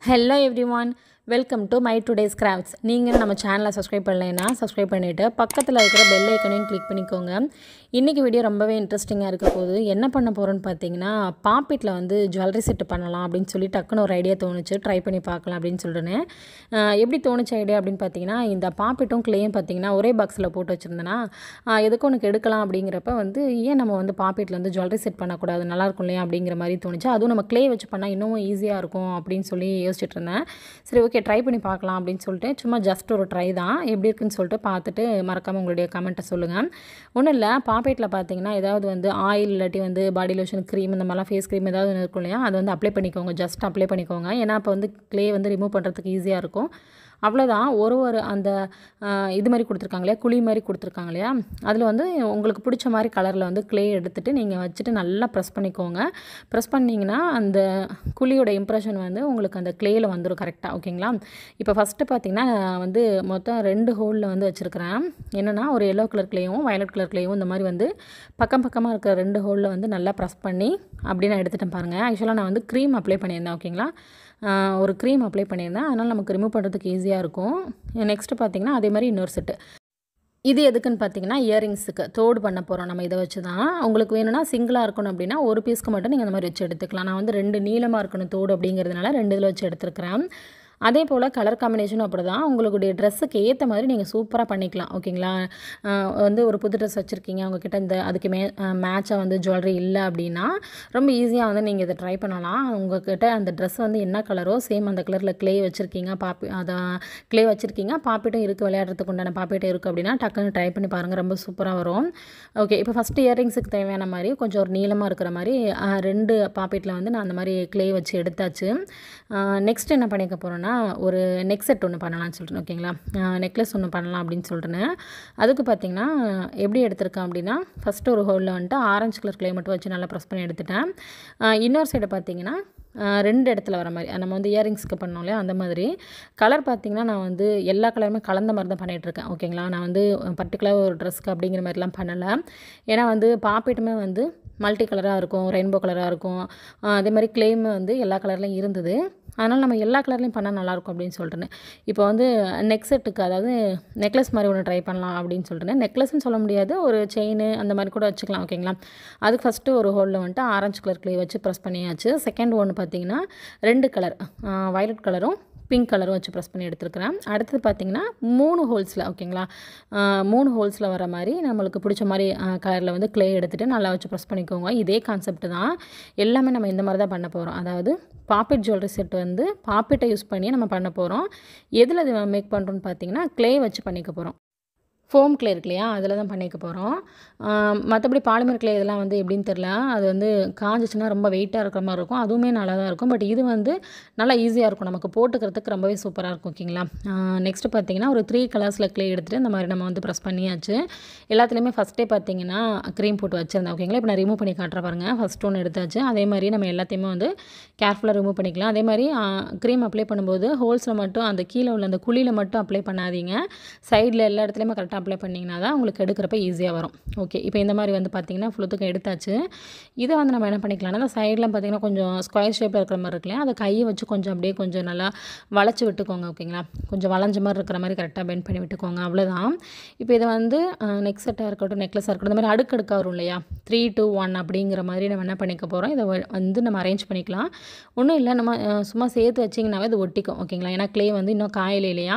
hello everyone welcome to my today's crafts நீங்கள் நம்ம சேனலை சப்ஸ்கிரைப் பண்ணலைன்னா சப்ஸ்கிரைப் பண்ணிவிட்டு பக்கத்தில் இருக்கிற பெல் ஐக்கனையும் கிளிக் பண்ணிக்கோங்க இன்றைக்கி வீடியோ ரொம்பவே இன்ட்ரெஸ்டிங்காக இருக்க போகுது என்ன பண்ண போகிறோன்னு பார்த்தீங்கன்னா பாப்பிட்டில் வந்து ஜுவல்லரி செட் பண்ணலாம் அப்படின்னு சொல்லி டக்குன்னு ஒரு ஐடியா தோணுச்சு ட்ரை பண்ணி பார்க்கலாம் அப்படின்னு சொல்லிட்டுன்னு அஹ் எப்படி தோணுச்சு ஐடியா அப்படின்னு பார்த்தீங்கன்னா இந்த பாப்பிட்டும் கிளேயும் பார்த்தீங்கன்னா ஒரே பாக்ஸில் போட்டு வச்சுருந்தேன்னா எதுக்கும் உனக்கு எடுக்கலாம் அப்படிங்கிறப்ப வந்து ஏன் நம்ம வந்து பாப்பிட்டில் வந்து ஜுவல்லரி செட் பண்ணக்கூடாது நல்லா இருக்கும் இல்லையா அப்படிங்கிற மாதிரி தோணுச்சு அதுவும் நம்ம க்ளே வச்சு பண்ணால் இன்னும் ஈஸியாக இருக்கும் அப்படின்னு சொல்லி யோசிச்சுட்டு இருந்தேன் சரி ஓகே ட்ரை பண்ணி பார்க்கலாம் அப்படின்னு சொல்லிட்டு சும்மா ஜஸ்ட் ஒரு ட்ரை தான் எப்படி இருக்குன்னு சொல்லிட்டு பார்த்துட்டு மறக்காமல் உங்களுடைய கமெண்ட்டை சொல்லுங்கள் ஒன்றும் இல்லை பாப்பேட்டில் பார்த்தீங்கன்னா ஏதாவது வந்து ஆயில் இல்லாட்டி வந்து பாடி லோஷன் க்ரீம் இந்த மாதிரிலாம் ஃபேஸ் க்ரீம் ஏதாவது ஒன்று இருக்கும் இல்லையா அதை வந்து அப்ளை பண்ணிக்கோங்க ஜஸ்ட் அப்ளை பண்ணிக்கோங்க ஏன்னா அப்போ வந்து க்ளே வந்து ரிமூவ் பண்ணுறதுக்கு ஈஸியாக இருக்கும் அவ்வளோதான் ஒரு ஒரு அந்த ஆஹ், இது மாதிரி கொடுத்துருக்காங்க இல்லையா குழி மாதிரி கொடுத்துருக்காங்க இல்லையா அதில் வந்து உங்களுக்கு பிடிச்ச மாதிரி கலரில் வந்து க்ளே எடுத்துகிட்டு நீங்கள் வச்சுட்டு நல்லா ப்ரெஸ் பண்ணிக்கோங்க ப்ரெஸ் பண்ணிங்கன்னா அந்த குழியோட இம்ப்ரெஷன் வந்து உங்களுக்கு அந்த க்ளேயில் வந்துடும் கரெக்டாக ஓகேங்களா இப்போ ஃபஸ்ட்டு பார்த்தீங்கன்னா நான் வந்து மொத்தம் ரெண்டு ஹோலில் வந்து வச்சுருக்கிறேன் என்னென்னா ஒரு எல்லோ கலர் க்ளேயும் வயலட் கலர் க்ளேயும் இந்த மாதிரி வந்து பக்கம் பக்கமாக இருக்கிற ரெண்டு ஹோலில் வந்து நல்லா ப்ரெஸ் பண்ணி அப்படி நான் எடுத்துட்டேன் பாருங்கள் ஆக்சுவலாக நான் வந்து க்ரீம் அப்ளை பண்ணியிருந்தேன் ஓகேங்களா ஆஹ் ஒரு க்ரீம் அப்ளை பண்ணியிருந்தேன் அதனால் நமக்கு ரிமூவ் பண்ணுறதுக்கு ஈஸியாக இருக்கும் நெக்ஸ்ட்டு பார்த்தீங்கன்னா அதே மாதிரி இன்னொரு செட்டு இது எதுக்குன்னு பார்த்தீங்கன்னா இயரிங்ஸுக்கு தோடு பண்ண போகிறோம் நம்ம இதை வச்சு தான் உங்களுக்கு வேணும்னா சிங்கிளாக இருக்கணும் அப்படின்னா ஒரு பீஸ்க்கு மட்டும் நீங்கள் அந்த மாதிரி வச்சு எடுத்துக்கலாம் நான் வந்து ரெண்டு நீளமாக இருக்கணும் தோடு அப்படிங்கிறதுனால ரெண்டு இதில் வச்சு எடுத்துருக்கிறேன் அதே போல் கலர் காம்பினேஷனும் அப்படி தான் உங்களுடைய ட்ரெஸ்ஸுக்கு ஏற்ற மாதிரி நீங்கள் சூப்பராக பண்ணிக்கலாம் ஓகேங்களா ஆஹ் வந்து ஒரு புது ட்ரெஸ் வச்சுருக்கீங்க உங்ககிட்ட இந்த அதுக்கு மே மேட்சாக வந்து ஜுவல்லரி இல்லை அப்படின்னா ரொம்ப ஈஸியாக வந்து நீங்கள் இதை ட்ரை பண்ணலாம் உங்ககிட்ட அந்த ட்ரெஸ் வந்து என்ன கலரோ சேம் அந்த கலரில் க்ளே வச்சுருக்கீங்க பாப்பி அதை க்ளே வச்சுருக்கீங்க பாப்பிட்டும் இருக்குது விளையாடுறதுக்கு உண்டான பாப்பிட்டும் இருக்குது அப்படின்னா டக்குன்னு ட்ரை பண்ணி பாருங்கள் ரொம்ப சூப்பராக வரும் ஓகே இப்போ ஃபஸ்ட்டு இயரிங்ஸுக்கு தேவையான மாதிரி கொஞ்சம் ஒரு நீளமாக இருக்கிற மாதிரி ஆஹ் ரெண்டு பாப்பிட்டில் வந்து நான் அந்த மாதிரி க்ளே வச்சு எடுத்தாச்சு நெக்ஸ்ட் என்ன பண்ணிக்க போகிறேன்னா ஒரு நெக் செட் ஒன்று பண்ணலாம்னு சொல்லிட்டு ஓகேங்களா நெக்லஸ் ஒன்று பண்ணலாம் அப்படின்னு சொல்லிட்டுன்னு அதுக்கு பார்த்தீங்கன்னா எப்படி எடுத்திருக்கேன் அப்படின்னா ஃபஸ்ட்டு ஒரு ஹோலில் வந்துட்டு ஆரஞ்சு கலர் க்ளே மட்டும் வச்சு நல்லா ப்ரெஸ் பண்ணி எடுத்துட்டேன் ஆஹ் இன்னொரு சைடு பார்த்தீங்கன்னா ஆஹ் ரெண்டு இடத்துல வர மாதிரி நம்ம வந்து இயரிங்ஸ்க்கு பண்ணோம் இல்லையா அந்த மாதிரி கலர் பார்த்தீங்கன்னா நான் வந்து எல்லா கலருமே கலந்த மாதிரி தான் பண்ணிகிட்ருக்கேன் ஓகேங்களா நான் வந்து பர்டிகுலர் ஒரு ட்ரெஸ்க்கு அப்படிங்கிற மாதிரிலாம் பண்ணலை ஏன்னா வந்து பாப்பேட்டுமே வந்து மல்டி கலராக இருக்கும் ரெயின்போ கலராக இருக்கும் ஆஹ் அதே மாதிரி கிளேம் வந்து எல்லா கலர்லையும் இருந்தது அதனால் நம்ம எல்லா கலர்லையும் பண்ணால் நல்லாயிருக்கும் அப்படின்னு சொல்லிட்டு இப்போ வந்து நெக் செட்டுக்கு அதாவது நெக்லஸ் மாதிரி ஒன்று ட்ரை பண்ணலாம் அப்படின்னு சொல்லிட்டு நெக்லஸ்னு சொல்ல முடியாது ஒரு செயின் அந்த மாதிரி கூட வச்சுக்கலாம் ஓகேங்களா அதுக்கு ஃபஸ்ட்டு ஒரு ஹோலில் வந்துட்டு ஆரஞ்சு கலர் க்ளே வச்சு ப்ரெஸ் பண்ணியாச்சு செகண்ட் ஒன்று பார்த்தீங்கன்னா ரெண்டு கலர் வயலட் கலரும் பிங்க் கலரும் வச்சு ப்ரெஸ் பண்ணி எடுத்துருக்கிறேன் அடுத்தது பார்த்தீங்கன்னா மூணு ஹோல்ஸில் ஓகேங்களா ஆஹ் மூணு ஹோல்ஸில் வர மாதிரி நம்மளுக்கு பிடிச்ச மாதிரி கலரில் வந்து க்ளே எடுத்துகிட்டு நல்லா வச்சு ப்ரெஸ் பண்ணிக்கோங்க இதே கான்செப்ட் தான் எல்லாமே நம்ம இந்த மாதிரி தான் பண்ண போகிறோம் அதாவது பாப்பெட் ஜுவல்லரி செட் வந்து பாப்பெட்டை யூஸ் பண்ணி நம்ம பண்ண போகிறோம் எதில் இது மேக் பண்ணுறோன்னு பார்த்தீங்கன்னா க்ளே வச்சு பண்ணிக்க போகிறோம் ஃபோம் க்ளே இருக்கு இல்லையா அதில் தான் பண்ணிக்க போகிறோம் மற்றபடி பாலிமர் க்ளே இதெல்லாம் வந்து எப்படின்னு தெரில அது வந்து காஞ்சிச்சுன்னா ரொம்ப வெயிட்டாக இருக்கிற மாதிரி இருக்கும் அதுவுமே நல்லா தான் இருக்கும் பட் இது வந்து நல்லா ஈஸியாக இருக்கும் நமக்கு போட்டுக்கிறதுக்கு ரொம்பவே சூப்பராக இருக்கும் ஓகேங்களா நெக்ஸ்ட்டு பார்த்தீங்கன்னா ஒரு த்ரீ கலர்ஸில் க்ளே எடுத்துகிட்டு இந்த மாதிரி நம்ம வந்து ப்ரெஸ் பண்ணியாச்சு எல்லாத்துலேயுமே ஃபஸ்ட்டே பார்த்தீங்கன்னா க்ரீம் போட்டு வச்சுருந்தேன் ஓகேங்களா இப்போ நான் ரிமூவ் பண்ணி காட்டுறேன் பாருங்கள் ஃபஸ்ட் ஒன்று எடுத்தாச்சு அதே மாதிரி நம்ம எல்லாத்தையுமே வந்து கேர்ஃபுல்லாக ரிமூவ் பண்ணிக்கலாம் அதே மாதிரி க்ரீம் அப்ளை பண்ணும்போது ஹோல்ஸில் மட்டும் அந்த கீழே உள்ள அந்த குழியில் மட்டும் அப்ளை பண்ணாதீங்க சைடில் எல்லா இடத்துலையுமே கரெக்டாக அப்ளை பண்ணிங்கன்னா தான் உங்களுக்கு எடுக்கிறப்ப ஈஸியாக வரும் ஓகே இப்போ இந்த மாதிரி வந்து பார்த்தீங்கன்னா ஃபுல்லுத்துக்கும் எடுத்தாச்சு இதை வந்து நம்ம என்ன பண்ணிக்கலாம்னா அந்த சைடில் பார்த்தீங்கன்னா கொஞ்சம் ஸ்கொயர் ஷேப்பில் இருக்கிற மாதிரி இருக்கு இல்லையா அதை கையை வச்சு கொஞ்சம் அப்படியே கொஞ்சம் நல்லா வளைச்சி விட்டுக்கோங்க ஓகேங்களா கொஞ்சம் வளைஞ்ச மாதிரி இருக்கிற மாதிரி கரெக்டாக பெண்ட் பண்ணி விட்டுக்கோங்க அவ்வளோதான் இப்போ இதை வந்து நெக் செட்டாக இருக்கட்டும் நெக்லஸாக இருக்கட்டும் இந்த மாதிரி அடுக்கடுக்காக வரும் இல்லையா த்ரீ டூ ஒன் அப்படிங்கிற மாதிரி நம்ம என்ன பண்ணிக்க போகிறோம் இதை வ- வந்து நம்ம அரேஞ்ச் பண்ணிக்கலாம் ஒன்றும் இல்லை நம்ம அஹ், சும்மா சேர்த்து வச்சிங்கனாவே இது ஒட்டிக்கும் ஓகேங்களா ஏன்னா க்ளே வந்து இன்னும் காயல இல்லையா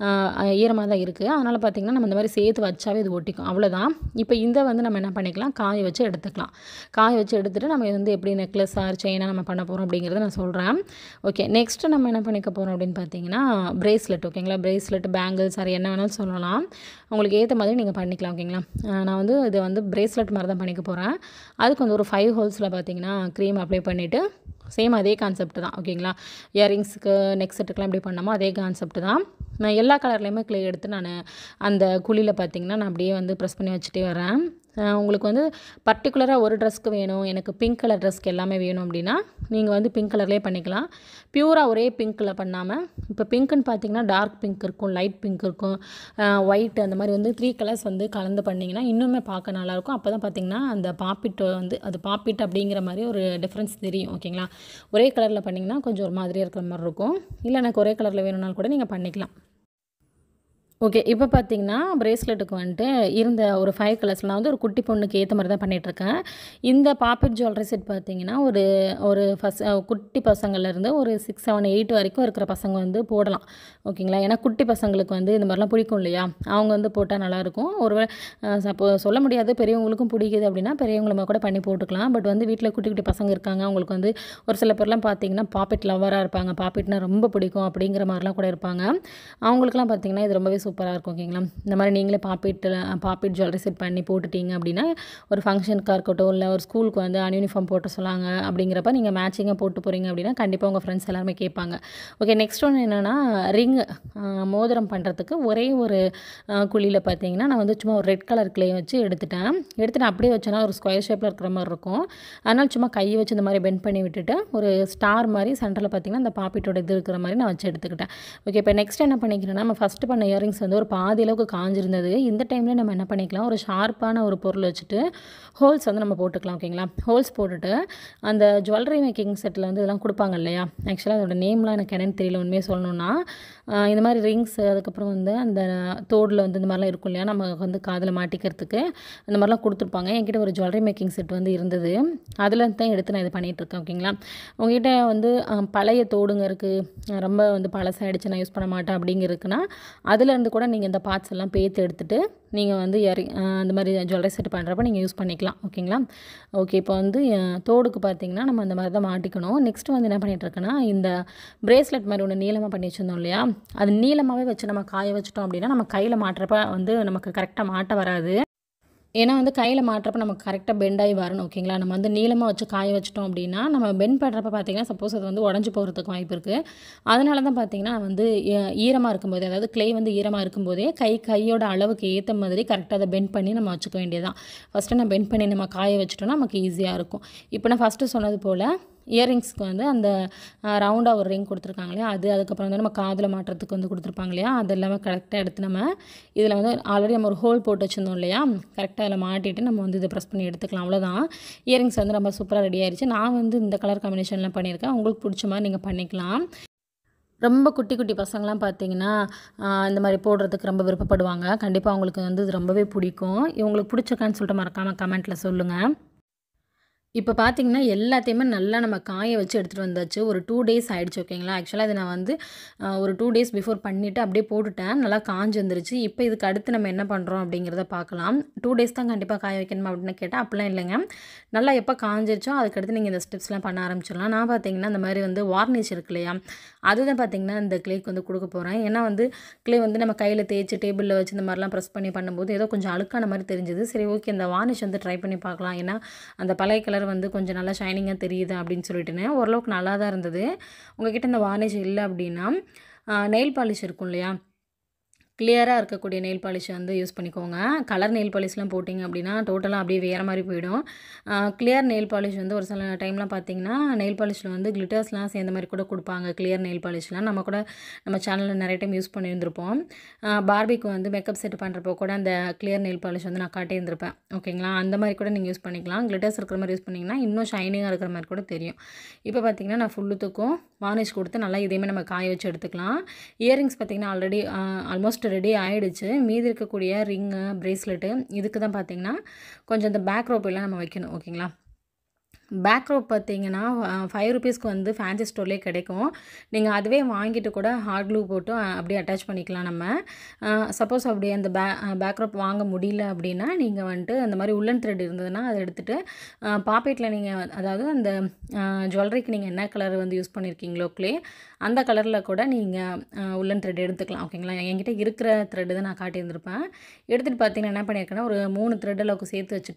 ஈரமாக தான் இருக்குது அதனால் பார்த்திங்கன்னா நம்ம இந்த மாதிரி சேர்த்து வச்சாவே இது ஒட்டிக்கும் அவ்வளோதான் இப்போ இந்த வந்து நம்ம என்ன பண்ணிக்கலாம் காய வச்சு எடுத்துக்கலாம் காய வச்சு எடுத்துகிட்டு நம்ம வந்து எப்படி நெக்லஸ் ஆர் செயினாக நம்ம பண்ண போகிறோம் அப்படிங்கிறத நான் சொல்கிறேன் ஓகே நெக்ஸ்ட்டு நம்ம என்ன பண்ணிக்க போகிறோம் அப்படின்னு பார்த்தீங்கன்னா பிரேஸ்லெட் ஓகேங்களா பிரேஸ்லெட் பேங்கிள்ஸ் சாரி என்ன வேணாலும் சொல்லலாம் உங்களுக்கு ஏற்ற மாதிரி நீங்கள் பண்ணிக்கலாம் ஓகேங்களா அஹ் நான் வந்து இது வந்து பிரேஸ்லெட் மாதிரி தான் பண்ணிக்க போகிறேன் அதுக்கு வந்து ஒரு ஃபைவ் ஹோல்ஸில் பார்த்தீங்கன்னா க்ரீம் அப்ளை பண்ணிவிட்டு சேம் அதே கான்செப்ட் தான் ஓகேங்களா இயரிங்ஸுக்கு நெக் செட்டுக்கெலாம் எப்படி பண்ணாமோ அதே கான்செப்ட் தான் நான் எல்லா கலர்லேயுமே க்ளே எடுத்து நான் அந்த குழியில் பார்த்தீங்கன்னா நான் அப்படியே வந்து ப்ரெஸ் பண்ணி வச்சுட்டே வரேன் அஹ் உங்களுக்கு வந்து பர்டிகுலராக ஒரு ட்ரெஸ்க்கு வேணும் எனக்கு பிங்க் கலர் ட்ரெஸ்க்கு எல்லாமே வேணும் அப்படின்னா நீங்கள் வந்து பிங்க் கலர்லேயே பண்ணிக்கலாம் பியூராக ஒரே பிங்க்கில் பண்ணாமல் இப்போ பிங்க்குன்னு பார்த்தீங்கன்னா டார்க் பிங்க் இருக்கும் லைட் பிங்க் இருக்கும் ஒயிட் அந்த மாதிரி வந்து த்ரீ கலர்ஸ் வந்து கலந்து பண்ணிங்கன்னா இன்னுமே பார்க்க நல்லாயிருக்கும் அப்போ தான் பார்த்தீங்கன்னா அந்த பாப்பிட் வந்து அது பாப்பிட் அப்படிங்கிற மாதிரி ஒரு டிஃப்ரென்ஸ் தெரியும் ஓகேங்களா ஒரே கலரில் பண்ணிங்கன்னா கொஞ்சம் ஒரு மாதிரியாக இருக்கிற மாதிரி இருக்கும் இல்லை எனக்கு ஒரே கலரில் வேணும்னாலும் கூட நீங்கள் பண்ணிக்கலாம் ஓகே இப்போ பார்த்தீங்கன்னா பிரேஸ்லெட்டுக்கு வந்துட்டு இருந்த ஒரு ஃபைவ் கலர்ஸில் நான் வந்து ஒரு குட்டி பொண்ணுக்கு ஏற்ற மாதிரி தான் பண்ணிகிட்ருக்கேன் இந்த பாப்பெட் ஜுவல்லரி செட் பார்த்தீங்கன்னா ஒரு ஒரு ஃபஸ்ட் குட்டி பசங்கள்லேருந்து ஒரு சிக்ஸ் செவன் எயிட் வரைக்கும் இருக்கிற பசங்க வந்து போடலாம் ஓகேங்களா ஏன்னா குட்டி பசங்களுக்கு வந்து இந்த மாதிரிலாம் பிடிக்கும் இல்லையா அவங்க வந்து போட்டால் நல்லாயிருக்கும் ஒரு சப்போ சொல்ல முடியாது பெரியவங்களுக்கும் பிடிக்குது அப்படின்னா பெரியவங்களுமே கூட பண்ணி போட்டுக்கலாம் பட் வந்து வீட்டில் குட்டி குட்டி பசங்க இருக்காங்க அவங்களுக்கு வந்து ஒரு சில பேர்லாம் பார்த்தீங்கன்னா பாப்பெட் லவராக இருப்பாங்க பாப்பெட்னா ரொம்ப பிடிக்கும் அப்படிங்கிற மாதிரிலாம் கூட இருப்பாங்க அவங்களுக்குலாம் பார்த்தீங்கன்னா இது ரொம்பவே சூப்பராக இருக்கும் ஓகேங்களா இந்த மாதிரி நீங்களே பாப்பெட்டில் பாப்பெட் ஜுவல்லரி செட் பண்ணி போட்டுட்டீங்க அப்படின்னா ஒரு ஃபங்க்ஷனுக்காக இருக்கட்டும் இல்லை ஒரு ஸ்கூலுக்கு வந்து அன்யூனிஃபார்ம் போட்டு சொல்லாங்க அப்படிங்கிறப்ப நீங்கள் மேட்சிங்காக போட்டு போகிறீங்க அப்படின்னா கண்டிப்பாக உங்கள் ஃப்ரெண்ட்ஸ் எல்லாருமே கேட்பாங்க ஓகே நெக்ஸ்ட் ஒன்று என்னென்னா ரிங் மோதிரம் பண்ணுறதுக்கு ஒரே ஒரு குழியில் பார்த்தீங்கன்னா நான் வந்து சும்மா ஒரு ரெட் கலர் கிளே வச்சு எடுத்துட்டேன் எடுத்துட்டு அப்படியே வச்சேன்னா ஒரு ஸ்கொயர் ஷேப்பில் இருக்கிற மாதிரி இருக்கும் அதனால் சும்மா கையை வச்சு இந்த மாதிரி பெண்ட் பண்ணி விட்டுட்டு ஒரு ஸ்டார் மாதிரி சென்டரில் பார்த்தீங்கன்னா அந்த பாப்பிட்டோட இது இருக்கிற மாதிரி நான் வச்சு எடுத்துக்கிட்டேன் ஓகே இப்போ நெக்ஸ்ட் என்ன பண்ணிக்கிறேன்னா நம்ம ஃபஸ்ட்டு பண்ண இயரிங்ஸ் வந்து ஒரு பாதி அளவுக்கு காஞ்சிருந்தது இந்த டைமில் நம்ம என்ன பண்ணிக்கலாம் ஒரு ஷார்ப்பான ஒரு பொருள் வச்சுட்டு ஹோல்ஸ் வந்து நம்ம போட்டுக்கலாம் ஓகேங்களா ஹோல்ஸ் போட்டுட்டு அந்த ஜுவல்லரி மேக்கிங் செட்டில் வந்து இதெல்லாம் கொடுப்பாங்க இல்லையா ஆக்சுவலாக அதோட நேம்லாம் எனக்கு என்னன்னு தெரியல உண்மையாக சொல்லணும்னா ஆஹ் இந்த மாதிரி ரிங்ஸ் அதுக்கப்புறம் வந்து அந்த தோடில் வந்து இந்த மாதிரிலாம் இருக்கும் இல்லையா நம்ம வந்து காதில் மாட்டிக்கிறதுக்கு அந்த மாதிரிலாம் கொடுத்துருப்பாங்க என்கிட்ட ஒரு ஜுவல்லரி மேக்கிங் செட் வந்து இருந்தது அதில் தான் எடுத்து நான் இது பண்ணிகிட்ருக்கேன் ஓகேங்களா உங்ககிட்ட வந்து ஆஹ் பழைய தோடுங்க இருக்குது ரொம்ப வந்து பழசாயிடுச்சு நான் யூஸ் பண்ண மாட்டேன் அப்படிங்கிறதுக்குன்னா அதுலேருந்து கூட நீங்கள் இந்த பார்ட்ஸ் எல்லாம் பேத்து எடுத்துகிட்டு நீங்கள் வந்து இறி அந்த மாதிரி ஜுவல்லரி செட் பண்ணுறப்ப நீங்கள் யூஸ் பண்ணிக்கலாம் ஓகேங்களா ஓகே இப்போ வந்து அஹ், தோடுக்கு பார்த்தீங்கன்னா நம்ம அந்த மாதிரி தான் மாட்டிக்கணும் நெக்ஸ்ட் வந்து என்ன பண்ணிகிட்ருக்கேன்னா இந்த பிரேஸ்லெட் மாதிரி ஒன்று நீளமாக பண்ணி வச்சுருந்தோம் இல்லையா அது நீளமாகவே வச்சு நம்ம காய வச்சிட்டோம் அப்படின்னா நம்ம கையில் மாட்டுறப்ப வந்து நமக்கு கரெக்டாக மாட்ட வராது ஏன்னா வந்து கையில் மாட்டுறப்ப நமக்கு கரெக்டாக பெண்ட் ஆகி வரணும் ஓகேங்களா நம்ம வந்து நீளமாக வச்சு காய வச்சிட்டோம் அப்படின்னா நம்ம பெண்ட் பண்ணுறப்ப பார்த்தீங்கன்னா சப்போஸ் அது வந்து உடஞ்சி போகிறதுக்கு வாய்ப்பு இருக்குது அதனால தான் பார்த்தீங்கன்னா நான் வந்து ஈ- ஈரமாக இருக்கும்போதே அதாவது clay வந்து ஈரமாக இருக்கும்போதே கை கையோட அளவுக்கு ஏற்ற மாதிரி கரெக்டாக அதை பெண்ட் பண்ணி நம்ம வச்சுக்க வேண்டியதான் ஃபஸ்ட்டு நான் பெண்ட் பண்ணி நம்ம காய வச்சிட்டோம்னா நமக்கு ஈஸியாக இருக்கும் இப்போ நான் ஃபஸ்ட்டு சொன்னது போல் இயரிங்ஸ்க்கு வந்து அந்த ரவுண்டாக ஒரு ரிங் கொடுத்துருக்காங்க இல்லையா அது அதுக்கப்புறம் வந்து நம்ம காதில் மாட்டுறதுக்கு வந்து கொடுத்துருப்பாங்க இல்லையா அது எல்லாமே கரெக்டாக எடுத்து நம்ம இதில் வந்து ஆல்ரெடி நம்ம ஒரு ஹோல் போட்டு வச்சுருந்தோம் இல்லையா கரெக்டாக அதில் மாட்டிட்டு நம்ம வந்து இதை ப்ரெஸ் பண்ணி எடுத்துக்கலாம் அவ்வளோதான் இயரிங்ஸ் வந்து ரொம்ப சூப்பராக ரெடி ஆயிருச்சு நான் வந்து இந்த கலர் காம்பினேஷனில் பண்ணியிருக்கேன் உங்களுக்கு பிடிச்ச மாதிரி நீங்கள் பண்ணிக்கலாம் ரொம்ப குட்டி குட்டி பசங்களாம் பார்த்தீங்கன்னா ஆஹ் இந்த மாதிரி போடுறதுக்கு ரொம்ப விருப்பப்படுவாங்க கண்டிப்பாக அவங்களுக்கு வந்து இது ரொம்பவே பிடிக்கும் இவங்களுக்கு பிடிச்சிருக்கான்னு சொல்லிட்டு மறக்காமல் கமெண்ட்டில் சொல்லுங்கள் இப்போ பார்த்தீங்கன்னா எல்லாத்தையுமே நல்லா நம்ம காய வச்சு எடுத்துகிட்டு வந்தாச்சு ஒரு டூ டேஸ் ஆயிடுச்சு ஓகேங்களா ஆக்சுவலாக இது நான் வந்து ஆஹ், ஒரு டூ டேஸ் பிஃபோர் பண்ணிவிட்டு அப்படியே போட்டுட்டேன் நல்லா காஞ்சு வந்துருச்சு இப்போ இதுக்கு அடுத்து நம்ம என்ன பண்ணுறோம் அப்படிங்கிறத பார்க்கலாம் டூ டேஸ் தான் கண்டிப்பாக காய வைக்கணுமா அப்படின்னு கேட்டால் அப்படிலாம் இல்லைங்க நல்லா எப்போ காஞ்சிருச்சோ அதுக்கடுத்து நீங்கள் இந்த ஸ்டெப்ஸ்லாம் பண்ண ஆரம்பிச்சிடலாம் நான் பார்த்தீங்கன்னா இந்த மாதிரி வந்து வார்னிஷ் இருக்கு இல்லையா அதுதான் பார்த்தீங்கன்னா இந்த கிளேக்கு வந்து கொடுக்க போகிறேன் ஏன்னா வந்து கிளே வந்து நம்ம கையில் தேய்ச்சி டேபிளில் வச்சு இந்த மாதிரிலாம் ப்ரெஸ் பண்ணி பண்ணும்போது ஏதோ கொஞ்சம் அழுக்கான மாதிரி தெரிஞ்சது சரி ஓகே இந்த வார்னிஷ் வந்து ட்ரை பண்ணி பார்க்கலாம் ஏன்னா அந்த பழைய கலர் வந்து கொஞ்சம் நல்லா ஷைனிங்காக தெரியுது அப்படின்னு சொல்லிட்டுன்னு ஓரளவுக்கு நல்லா தான் இருந்தது உங்ககிட்ட இந்த வார்னிஷ் இல்லை அப்படின்னா நெயில் பாலிஷ் இருக்கும் இல்லையா கிளியராக இருக்கக்கூடிய நெயில் பாலிஷ் வந்து யூஸ் பண்ணிக்கோங்க கலர் நெயில் பாலிஷ்லாம் போட்டிங்க அப்படின்னா டோட்டலாக அப்படியே வேறு மாதிரி போயிடும் கிளியர் நெயில் பாலிஷ் வந்து ஒரு சில டைம்லாம் பார்த்தீங்கன்னா நெயில் பாலிஷில் வந்து கிளிட்டர்ஸ்லாம் சேர்ந்த மாதிரி கூட கொடுப்பாங்க கிளியர் நெயில் பாலிஷ்லாம் நம்ம கூட நம்ம சேனலில் நிறைய டைம் யூஸ் பண்ணியிருந்திருப்போம் பார்பிக்கு வந்து மேக்கப் செட் பண்ணுறப்போ கூட அந்த கிளியர் நெயில் பாலிஷ் வந்து நான் காட்டியிருந்திருப்பேன் ஓகேங்களா அந்த மாதிரி கூட நீங்கள் யூஸ் பண்ணிக்கலாம் கிளிட்டர்ஸ் இருக்கிற மாதிரி யூஸ் பண்ணிங்கன்னா இன்னும் ஷைனிங்காக இருக்கிற மாதிரி கூட தெரியும் இப்போ பார்த்தீங்கன்னா நான் ஃபுல்லுத்துக்கும் வார்னிஷ் கொடுத்து நல்லா இதையுமே நம்ம காய வச்சு எடுத்துக்கலாம் இயரிங்ஸ் பார்த்தீங்கன்னா ஆல்ரெடி ஆல்மோஸ்ட் ரெடி ஆயிடுச்சு மீதி இருக்கக்கூடிய ரிங்கு ப்ரேஸ்லெட்டு இதுக்கு தான் பார்த்தீங்கன்னா கொஞ்சம் இந்த பேக் ரோப் எல்லாம் நம்ம வைக்கணும் ஓகேங்களா பேக் ரோப் பார்த்தீங்கன்னா ஃபைவ் ருபீஸ்க்கு வந்து ஃபேன்சி ஸ்டோர்லேயே கிடைக்கும் நீங்கள் அதுவே வாங்கிட்டு கூட ஹார்ட் க்ளூ போட்டு அஹ், அப்படியே அட்டாச் பண்ணிக்கலாம் நம்ம சப்போஸ் அப்படி அந்த பே பேக் ரோப் வாங்க முடியல அப்படின்னா நீங்கள் வந்துட்டு அந்த மாதிரி உள்ளன் த்ரெட் இருந்ததுன்னா அதை எடுத்துகிட்டு பாப்பெட்டில் நீங்கள் அதாவது அந்த ஜுவல்லரிக்கு நீங்கள் என்ன கலர் வந்து யூஸ் பண்ணியிருக்கீங்களோ க்ளே அந்த கலரில் கூட நீங்கள் உள்ளன் த்ரெட் எடுத்துக்கலாம் ஓகேங்களா என்கிட்ட இருக்கிற த்ரெட்டு தான் நான் காட்டியிருந்திருப்பேன் எடுத்துகிட்டு பார்த்தீங்கன்னா என்ன பண்ணியிருக்கேன்னா ஒரு மூணு த்ரெட் அளவுக்கு சேர்த்து வச்சுட்டு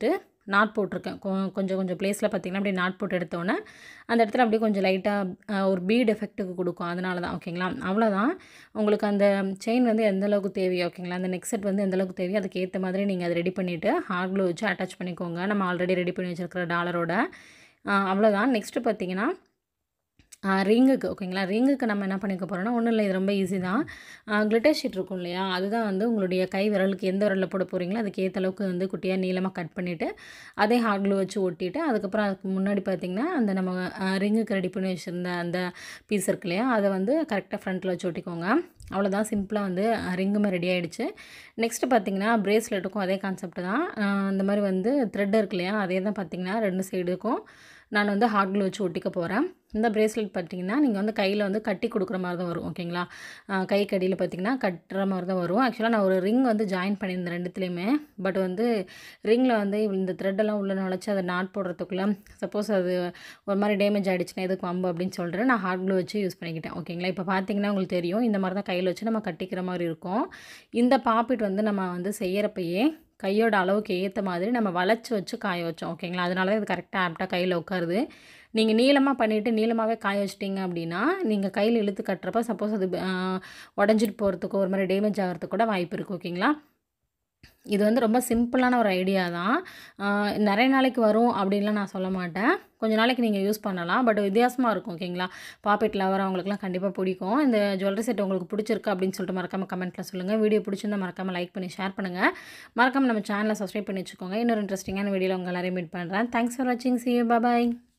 நாட் போட்டிருக்கேன் கொ- கொஞ்சம் கொஞ்சம் பிளேஸில் பார்த்தீங்கன்னா அப்படியே நாட் போட்டு எடுத்தோன்னே அந்த இடத்துல அப்படியே கொஞ்சம் லைட்டாக ஒரு பீட் எஃபெக்ட்டுக்கு கொடுக்கும் அதனால தான் ஓகேங்களா அவ்வளோதான் உங்களுக்கு அந்த செயின் வந்து எந்த அளவுக்கு தேவையோ ஓகேங்களா அந்த நெக் செட் வந்து எந்த அளவுக்கு தேவையோ அதுக்கு ஏற்ற மாதிரி நீங்கள் அதை ரெடி பண்ணிவிட்டு ஹார்ட் க்ளூ வச்சு அட்டாச் பண்ணிக்கோங்க நம்ம ஆல்ரெடி ரெடி பண்ணி வச்சிருக்கிற டாலரோட அவ்வளோதான் நெக்ஸ்ட்டு பார்த்தீங்கன்னா ரிங்குக்கு ஓகேங்களா ரிங்குக்கு நம்ம என்ன பண்ணிக்க போகிறோம்னா ஒன்றும் இல்லை இது ரொம்ப ஈஸி தான் கிளிட்டர் ஷீட் இருக்கும் இல்லையா அதுதான் வந்து உங்களுடைய கை விரலுக்கு எந்த விரலில் போட போகிறீங்களோ அதுக்கு ஏற்ற அளவுக்கு வந்து குட்டியாக நீளமாக கட் பண்ணிவிட்டு அதே ஹார்ட் க்ளூ வச்சு ஒட்டிட்டு அதுக்கப்புறம் அதுக்கு முன்னாடி பார்த்தீங்கன்னா அந்த நம்ம ரிங்குக்கு ரெடி பண்ணி வச்சுருந்த அந்த பீஸ் இருக்கு இல்லையா அதை வந்து கரெக்டாக ஃப்ரண்ட்டில் வச்சு ஒட்டிக்கோங்க அவ்வளோதான் சிம்பிளாக வந்து ரிங்குமே ரெடி ஆகிடுச்சு நெக்ஸ்ட்டு பார்த்தீங்கன்னா ப்ரேஸ்லெட்டுக்கும் அதே கான்செப்ட் தான் அஹ் இந்த மாதிரி வந்து த்ரெட் இருக்கு இல்லையா அதே தான் பார்த்தீங்கன்னா ரெண்டு சைடுக்கும் நான் வந்து ஹார்ட் க்ளூ வச்சு ஒட்டிக்க போகிறேன் இந்த ப்ரேஸ்லெட் பார்த்தீங்கன்னா நீங்கள் வந்து கையில் வந்து கட்டி கொடுக்குற மாதிரி தான் வரும் ஓகேங்களா அஹ் கை கடியில் பார்த்தீங்கன்னா கட்டுற மாதிரி தான் வரும் ஆக்சுவலாக நான் ஒரு ரிங் வந்து ஜாயின் பண்ணியிருந்தேன் ரெண்டுத்துலேயுமே பட் வந்து ரிங்கில் வந்து இந்த த்ரெட்டெல்லாம் உள்ள நுழைச்சி அதை நாட் போடுறதுக்குள்ளே சப்போஸ் அது ஒரு மாதிரி டேமேஜ் ஆகிடுச்சுன்னா எதுக்கு வம்பு அப்படின்னு சொல்லிட்டு நான் ஹார்ட் க்ளூ வச்சு யூஸ் பண்ணிக்கிட்டேன் ஓகேங்களா இப்போ பார்த்தீங்கன்னா உங்களுக்கு தெரியும் இந்த மாதிரி தான் கையில் வச்சு நம்ம கட்டிக்கிற மாதிரி இருக்கும் இந்த பாப்பிட் வந்து நம்ம வந்து செய்யறப்பயே கையோட அளவுக்கு ஏற்ற மாதிரி நம்ம வளைச்சி வச்சு காய வச்சோம் ஓகேங்களா அதனால தான் இது கரெக்டாக ஆப்டாக கையில் உட்காருது நீங்கள் நீளமாக பண்ணிவிட்டு நீளமாகவே காய வச்சிட்டிங்க அப்படின்னா நீங்கள் கையில் இழுத்து கட்டுறப்ப சப்போஸ் அது உடஞ்சிட்டு போகிறதுக்கோ ஒரு மாதிரி டேமேஜ் ஆகிறதுக்கு கூட வாய்ப்பு இருக்குது ஓகேங்களா இது வந்து ரொம்ப சிம்பிளான ஒரு ஐடியா தான் ஆஹ் நிறைய நாளைக்கு வரும் அப்படின்லாம் நான் சொல்ல மாட்டேன் கொஞ்ச நாளைக்கு நீங்கள் யூஸ் பண்ணலாம் பட் வித்தியாசமாக இருக்கும் ஓகேங்களா பாப்பெட் லவர் அவங்களுக்குலாம் கண்டிப்பாக பிடிக்கும் இந்த ஜுவல்லரி செட் உங்களுக்கு பிடிச்சிருக்கு அப்படின்னு சொல்லிட்டு மறக்காமல் கமெண்ட்டில் சொல்லுங்கள் வீடியோ பிடிச்சிருந்தா மறக்காமல் லைக் பண்ணி ஷேர் பண்ணுங்கள் மறக்காமல் நம்ம சேனலை சப்ஸ்கிரைப் பண்ணி வச்சுக்கோங்க இன்னொரு இன்ட்ரெஸ்டிங்கான வீடியோவில் உங்கள் எல்லாரையும் மீட் பண்ணுறேன் தேங்க்ஸ் ஃபார் வாட்சிங் சி யூ பாய்